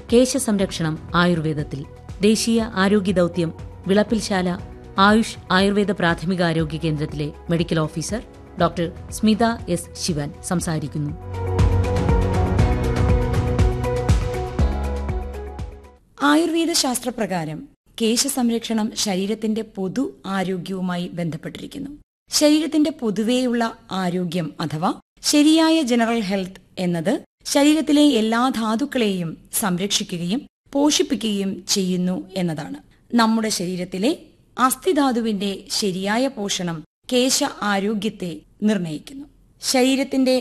കേശ സംരക്ഷണം ആയുർവേദത്തിൽ ദേശീയ ആരോഗ്യ ദൗത്യം വിളപ്പിൽശാല ആയുഷ് ആയുർവേദ പ്രാഥമിക ആരോഗ്യ കേന്ദ്രത്തിലെ medical officer doctor Smitha S Sivan സംസാരിക്കുന്നു ആയുർവേദ ശാസ്ത്രപ്രകാരം കേശ സംരക്ഷണം ശരീരത്തിന്റെ പൊതു ആരോഗ്യവുമായി ബന്ധപ്പെട്ടിരിക്കുന്നു ശരീരത്തിന്റെ പൊതുവെയുള്ള ആരോഗ്യം അഥവാ ശരിയായ ജനറൽ ഹെൽത്ത് എന്നത് ശരീരത്തിലെ എല്ലാ ധാതുക്കളെയും സംരക്ഷിക്കുകയും പോഷിപ്പിക്കുകയും ചെയ്യുന്നു എന്നതാണ് നമ്മുടെ ശരീരത്തിലെ അസ്ഥിധാതുവിന്റെ ശരിയായ പോഷണം കേശ ആരോഗ്യത്തെ നിർണയിക്കുന്നു ശരീരത്തിന്റെ